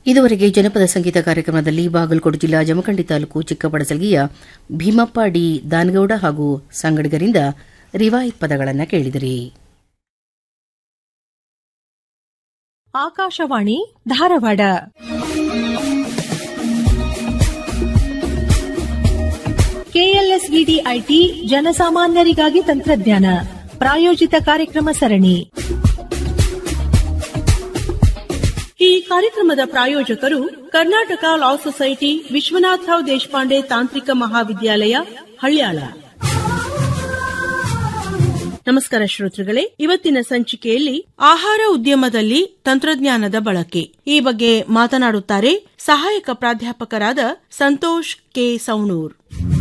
ಇದುವರೆಗೆ ಜನಪದ ಸಂಗೀತ ಕಾರ್ಯಕ್ರಮದಲ್ಲಿ ಬಾಗಲಕೋಟೆ ಜಿಲ್ಲಾ ಜಮಖಂಡಿ ತಾಲೂಕು ಚಿಕ್ಕಪಡಸಲ್ಗಿಯ ಭೀಮಪ್ಪ ಡಿ ದಾನಗೌಡ ಹಾಗೂ ಸಂಗಡಿಗರಿಂದ ರಿವಾಯಿತ್ ಪದಗಳನ್ನು ಕೇಳಿದಿರಿ ಆಕಾಶವಾಣಿ ಧಾರವಾಡ ಕೆಎಲ್ಎಸ್ವಿಡಿ ಐಟಿ ಜನಸಾಮಾನ್ಯರಿಗಾಗಿ ತಂತ್ರಜ್ಞಾನ ಪ್ರಾಯೋಜಿತ ಕಾರ್ಯಕ್ರಮ ಸರಣಿ ಈ ಕಾರ್ಯಕ್ರಮದ ಪ್ರಾಯೋಜಕರು ಕರ್ನಾಟಕ ಲಾ ಸೊಸೈಟಿ ವಿಶ್ವನಾಥರಾವ್ ದೇಶಪಾಂಡೆ ತಾಂತ್ರಿಕ ಮಹಾವಿದ್ಯಾಲಯ ಹಳ್ಯಾಳ ನಮಸ್ಕಾರ ಶ್ರೋತೃಗಳೇ ಇವತ್ತಿನ ಸಂಚಿಕೆಯಲ್ಲಿ ಆಹಾರ ಉದ್ಯಮದಲ್ಲಿ ತಂತ್ರಜ್ಞಾನದ ಬಳಕೆ ಈ ಬಗ್ಗೆ ಮಾತನಾಡುತ್ತಾರೆ ಸಹಾಯಕ ಪ್ರಾಧ್ಯಾಪಕರಾದ ಸಂತೋಷ್ ಕೆ ಸೌಣೂರ್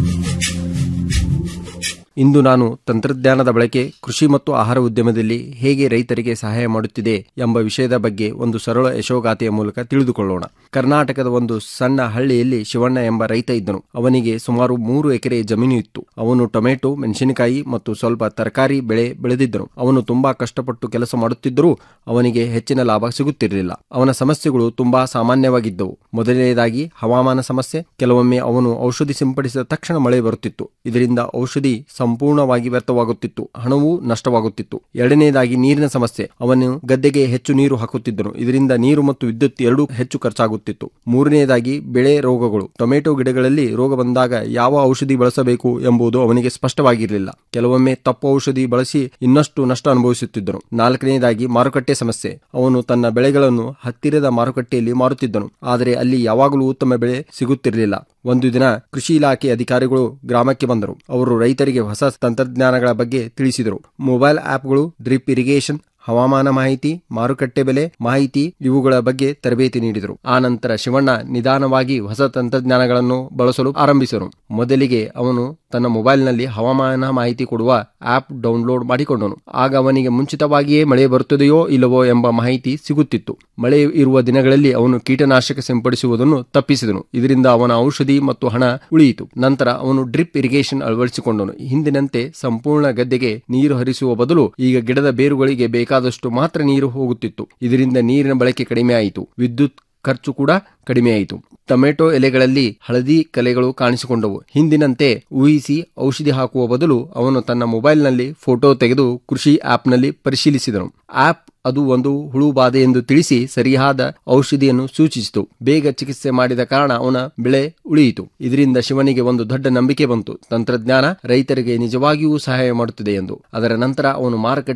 ಇಂದು ನಾನು ತಂತ್ರಜ್ಞಾನದ ಬಳಕೆ ಕೃಷಿ ಮತ್ತು ಆಹಾರ ಉದ್ಯಮದಲ್ಲಿ ಹೇಗೆ ರೈತರಿಗೆ ಸಹಾಯ ಮಾಡುತ್ತಿದೆ ಎಂಬ ವಿಷಯದ ಬಗ್ಗೆ ಒಂದು ಸರಳ ಯಶೋಗಾಥೆಯ ಮೂಲಕ ತಿಳಿದುಕೊಳ್ಳೋಣ ಕರ್ನಾಟಕದ ಒಂದು ಸಣ್ಣ ಹಳ್ಳಿಯಲ್ಲಿ ಶಿವಣ್ಣ ಎಂಬ ರೈತ ಇದ್ದನು ಅವನಿಗೆ ಸುಮಾರು ಮೂರು ಎಕರೆ ಜಮೀನು ಇತ್ತು ಅವನು ಟೊಮೆಟೊ ಮೆಣಸಿನಕಾಯಿ ಮತ್ತು ಸ್ವಲ್ಪ ತರಕಾರಿ ಬೆಳೆ ಬೆಳೆದಿದ್ದನು ಅವನು ತುಂಬಾ ಕಷ್ಟಪಟ್ಟು ಕೆಲಸ ಮಾಡುತ್ತಿದ್ದರೂ ಅವನಿಗೆ ಹೆಚ್ಚಿನ ಲಾಭ ಸಿಗುತ್ತಿರಲಿಲ್ಲ ಅವನ ಸಮಸ್ಯೆಗಳು ತುಂಬಾ ಸಾಮಾನ್ಯವಾಗಿದ್ದವು ಮೊದಲನೆಯದಾಗಿ ಹವಾಮಾನ ಸಮಸ್ಯೆ ಕೆಲವೊಮ್ಮೆ ಅವನು ಔಷಧಿ ಸಿಂಪಡಿಸಿದ ತಕ್ಷಣ ಮಳೆ ಬರುತ್ತಿತ್ತು ಇದರಿಂದ ಔಷಧಿ ಸಂಪೂರ್ಣವಾಗಿ ವ್ಯರ್ಥವಾಗುತ್ತಿತ್ತು ಹಣವೂ ನಷ್ಟವಾಗುತ್ತಿತ್ತು ಎರಡನೇದಾಗಿ ನೀರಿನ ಸಮಸ್ಯೆ ಅವನು ಗದ್ದೆಗೆ ಹೆಚ್ಚು ನೀರು ಹಾಕುತ್ತಿದ್ದನು ಇದರಿಂದ ನೀರು ಮತ್ತು ವಿದ್ಯುತ್ ಎರಡೂ ಹೆಚ್ಚು ಖರ್ಚಾಗುತ್ತಿತ್ತು ಮೂರನೆಯದಾಗಿ ಬೆಳೆ ರೋಗಗಳು ಟೊಮೆಟೊ ಗಿಡಗಳಲ್ಲಿ ರೋಗ ಬಂದಾಗ ಯಾವ ಔಷಧಿ ಬಳಸಬೇಕು ಎಂಬುದು ಅವನಿಗೆ ಸ್ಪಷ್ಟವಾಗಿರಲಿಲ್ಲ ಕೆಲವೊಮ್ಮೆ ತಪ್ಪು ಔಷಧಿ ಬಳಸಿ ಇನ್ನಷ್ಟು ನಷ್ಟ ಅನುಭವಿಸುತ್ತಿದ್ದನು ನಾಲ್ಕನೆಯದಾಗಿ ಮಾರುಕಟ್ಟೆ ಸಮಸ್ಯೆ ಅವನು ತನ್ನ ಬೆಳೆಗಳನ್ನು ಹತ್ತಿರದ ಮಾರುಕಟ್ಟೆಯಲ್ಲಿ ಮಾರುತ್ತಿದ್ದನು ಆದರೆ ಅಲ್ಲಿ ಯಾವಾಗಲೂ ಉತ್ತಮ ಬೆಳೆ ಸಿಗುತ್ತಿರಲಿಲ್ಲ ಒಂದು ದಿನ ಕೃಷಿ ಇಲಾಖೆ ಅಧಿಕಾರಿಗಳು ಗ್ರಾಮಕ್ಕೆ ಬಂದರು ಅವರು ರೈತರಿಗೆ ಹೊಸ ತಂತ್ರಜ್ಞಾನಗಳ ಬಗ್ಗೆ ತಿಳಿಸಿದರು ಮೊಬೈಲ್ ಆಪ್ಗಳು ಡ್ರಿಪ್ ಇರಿಗೇಷನ್ ಹವಾಮಾನ ಮಾಹಿತಿ ಮಾರುಕಟ್ಟೆ ಬೆಲೆ ಮಾಹಿತಿ ಇವುಗಳ ಬಗ್ಗೆ ತರಬೇತಿ ನೀಡಿದರು ಆ ನಂತರ ಶಿವಣ್ಣ ನಿಧಾನವಾಗಿ ಹೊಸ ತಂತ್ರಜ್ಞಾನಗಳನ್ನು ಬಳಸಲು ಆರಂಭಿಸರು ಮೊದಲಿಗೆ ಅವನು ತನ್ನ ಮೊಬೈಲ್ನಲ್ಲಿ ಹವಾಮಾನ ಮಾಹಿತಿ ಕೊಡುವ ಆಪ್ ಡೌನ್ಲೋಡ್ ಮಾಡಿಕೊಂಡನು ಆಗ ಅವನಿಗೆ ಮುಂಚಿತವಾಗಿಯೇ ಮಳೆ ಬರುತ್ತದೆಯೋ ಇಲ್ಲವೋ ಎಂಬ ಮಾಹಿತಿ ಸಿಗುತ್ತಿತ್ತು ಮಳೆ ಇರುವ ದಿನಗಳಲ್ಲಿ ಅವನು ಕೀಟನಾಶಕ ಸಿಂಪಡಿಸುವುದನ್ನು ತಪ್ಪಿಸಿದನು ಇದರಿಂದ ಅವನ ಔಷಧಿ ಮತ್ತು ಹಣ ಉಳಿಯಿತು ನಂತರ ಅವನು ಡ್ರಿಪ್ ಇರಿಗೇಷನ್ ಅಳವಡಿಸಿಕೊಂಡನು ಹಿಂದಿನಂತೆ ಸಂಪೂರ್ಣ ಗದ್ದೆಗೆ ನೀರು ಹರಿಸುವ ಬದಲು ಈಗ ಗಿಡದ ಬೇರುಗಳಿಗೆ ಬೇಕಾದಷ್ಟು ಮಾತ್ರ ನೀರು ಹೋಗುತ್ತಿತ್ತು ಇದರಿಂದ ನೀರಿನ ಬಳಕೆ ಕಡಿಮೆ ಆಯಿತು ವಿದ್ಯುತ್ ಖರ್ಚು ಕೂಡ ಕಡಿಮೆಯಾಯಿತು ಟೊಮೆಟೊ ಎಲೆಗಳಲ್ಲಿ ಹಳದಿ ಕಲೆಗಳು ಕಾಣಿಸಿಕೊಂಡವು ಹಿಂದಿನಂತೆ ಊಹಿಸಿ ಔಷಧಿ ಹಾಕುವ ಬದಲು ಅವನು ತನ್ನ ಮೊಬೈಲ್ನಲ್ಲಿ ಫೋಟೋ ತೆಗೆದು ಕೃಷಿ ಆಪ್ನಲ್ಲಿ ಪರಿಶೀಲಿಸಿದನು ಆಪ್ ಅದು ಒಂದು ಹುಳು ಬಾಧೆ ಎಂದು ತಿಳಿಸಿ ಸರಿಯಾದ ಔಷಧಿಯನ್ನು ಸೂಚಿಸಿತು ಬೇಗ ಚಿಕಿತ್ಸೆ ಮಾಡಿದ ಕಾರಣ ಅವನ ಬೆಳೆ ಉಳಿಯಿತು ಇದರಿಂದ ಶಿವನಿಗೆ ಒಂದು ದೊಡ್ಡ ನಂಬಿಕೆ ಬಂತು ತಂತ್ರಜ್ಞಾನ ರೈತರಿಗೆ ನಿಜವಾಗಿಯೂ ಸಹಾಯ ಮಾಡುತ್ತದೆ ಎಂದು ಅದರ ನಂತರ ಅವನು ಮಾರುಕಟ್ಟೆ